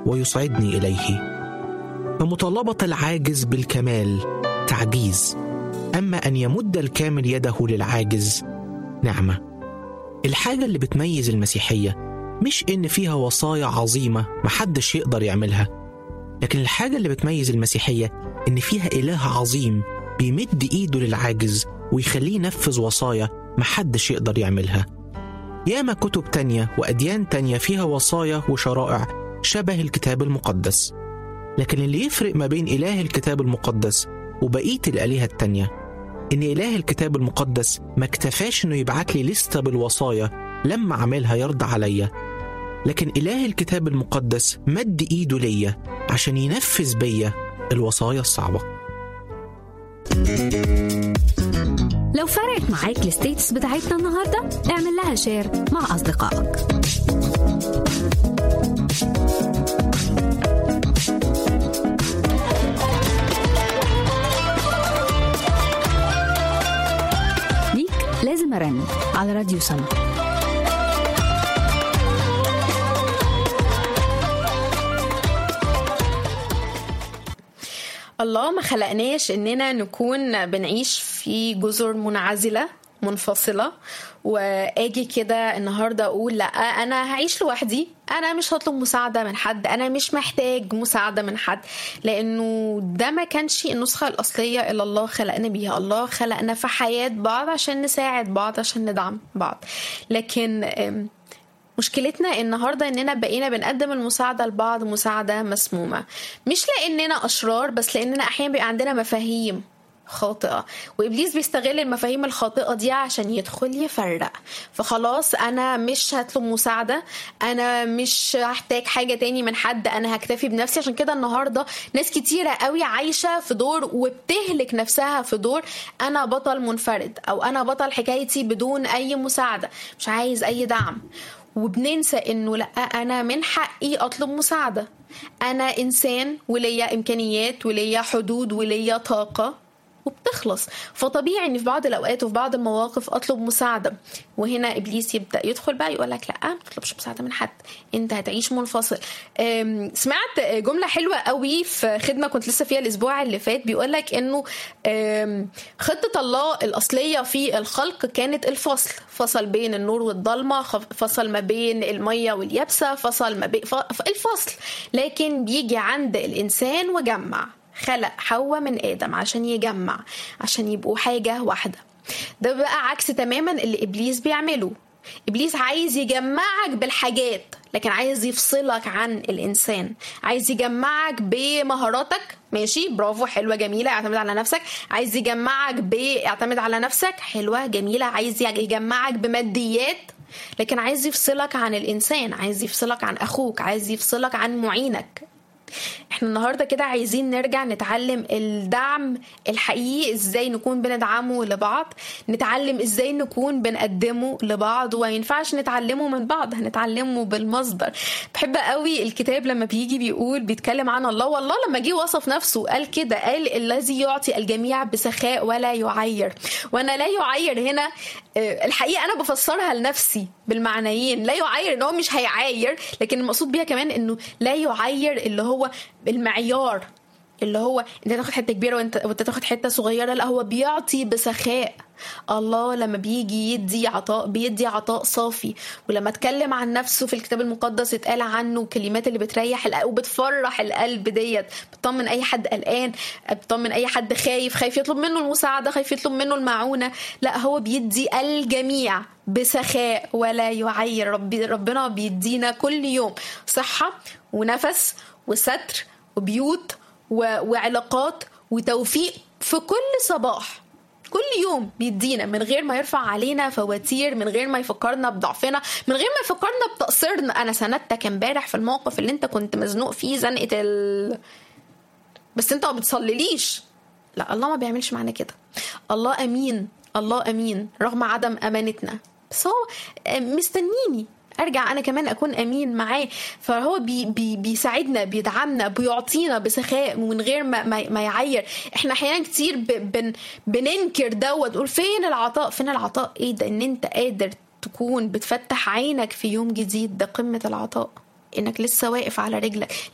ويصعدني اليه فمطالبه العاجز بالكمال تعجيز اما ان يمد الكامل يده للعاجز نعمه الحاجه اللي بتميز المسيحيه مش ان فيها وصايا عظيمه محدش يقدر يعملها لكن الحاجه اللي بتميز المسيحيه ان فيها اله عظيم بيمد ايده للعاجز ويخليه ينفذ وصايا محدش يقدر يعملها ياما كتب تانية وأديان تانية فيها وصايا وشرائع شبه الكتاب المقدس لكن اللي يفرق ما بين إله الكتاب المقدس وبقية الآلهة التانية إن إله الكتاب المقدس ما اكتفاش إنه يبعت لي لستة بالوصايا لما أعملها يرضى عليا لكن إله الكتاب المقدس مد إيده ليا عشان ينفذ بيا الوصايا الصعبة لو فرقت معاك الستيتس بتاعتنا النهارده اعمل لها شير مع اصدقائك ليك لازم ارن على راديو سما الله ما خلقناش اننا نكون بنعيش في جزر منعزله منفصلة واجي كده النهاردة اقول لا انا هعيش لوحدي انا مش هطلب مساعدة من حد انا مش محتاج مساعدة من حد لانه ده ما كانش النسخة الاصلية اللي الله خلقنا بيها الله خلقنا في حياة بعض عشان نساعد بعض عشان ندعم بعض لكن أم، مشكلتنا النهارده اننا بقينا بنقدم المساعده لبعض مساعده مسمومه مش لاننا اشرار بس لاننا احيانا بيبقى عندنا مفاهيم خاطئة وإبليس بيستغل المفاهيم الخاطئة دي عشان يدخل يفرق فخلاص أنا مش هطلب مساعدة أنا مش هحتاج حاجة تاني من حد أنا هكتفي بنفسي عشان كده النهاردة ناس كتيرة قوي عايشة في دور وبتهلك نفسها في دور أنا بطل منفرد أو أنا بطل حكايتي بدون أي مساعدة مش عايز أي دعم وبننسى انه لا انا من حقي اطلب مساعده انا انسان وليا امكانيات وليا حدود وليا طاقه وبتخلص فطبيعي ان في بعض الاوقات وفي بعض المواقف اطلب مساعده وهنا ابليس يبدا يدخل بقى يقول لك لا ما تطلبش مساعده من حد انت هتعيش منفصل أم، سمعت جمله حلوه قوي في خدمه كنت لسه فيها الاسبوع اللي فات بيقول لك انه أم، خطه الله الاصليه في الخلق كانت الفصل فصل بين النور والضلمه خف- فصل ما بين الميه واليابسه فصل ما بين ف- الفصل لكن بيجي عند الانسان وجمع خلق حواء من ادم عشان يجمع عشان يبقوا حاجه واحده ده بقى عكس تماما اللي ابليس بيعمله ابليس عايز يجمعك بالحاجات لكن عايز يفصلك عن الانسان عايز يجمعك بمهاراتك ماشي برافو حلوه جميله اعتمد على نفسك عايز يجمعك باعتمد على نفسك حلوه جميله عايز يجمعك بماديات لكن عايز يفصلك عن الانسان عايز يفصلك عن اخوك عايز يفصلك عن معينك احنا النهارده كده عايزين نرجع نتعلم الدعم الحقيقي ازاي نكون بندعمه لبعض نتعلم ازاي نكون بنقدمه لبعض وما ينفعش نتعلمه من بعض هنتعلمه بالمصدر بحب قوي الكتاب لما بيجي بيقول بيتكلم عن الله والله لما جه وصف نفسه قال كده قال الذي يعطي الجميع بسخاء ولا يعير وانا لا يعير هنا آه، الحقيقه انا بفسرها لنفسي بالمعنيين لا يعير ان هو مش هيعاير لكن المقصود بيها كمان انه لا يعير اللي هو المعيار اللي هو انت تاخد حته كبيره وانت وانت تاخد حته صغيره لا هو بيعطي بسخاء الله لما بيجي يدي عطاء بيدي عطاء صافي ولما اتكلم عن نفسه في الكتاب المقدس اتقال عنه كلمات اللي بتريح القلب وبتفرح القلب ديت بتطمن اي حد قلقان بتطمن اي حد خايف خايف يطلب منه المساعده خايف يطلب منه المعونه لا هو بيدي الجميع بسخاء ولا يعير ربي ربنا بيدينا كل يوم صحه ونفس وستر وبيوت و- وعلاقات وتوفيق في كل صباح كل يوم بيدينا من غير ما يرفع علينا فواتير من غير ما يفكرنا بضعفنا من غير ما يفكرنا بتقصيرنا انا سندتك امبارح في الموقف اللي انت كنت مزنوق فيه زنقه ال بس انت ما بتصليليش لا الله ما بيعملش معانا كده الله امين الله امين رغم عدم امانتنا بس هو مستنيني ارجع انا كمان اكون امين معاه فهو بي بي بيساعدنا بيدعمنا بيعطينا بسخاء من غير ما ما, ما يعير احنا احيانا كتير ب- بن بننكر دوت نقول فين العطاء فين العطاء ايه ده ان انت قادر تكون بتفتح عينك في يوم جديد ده قمه العطاء انك لسه واقف على رجلك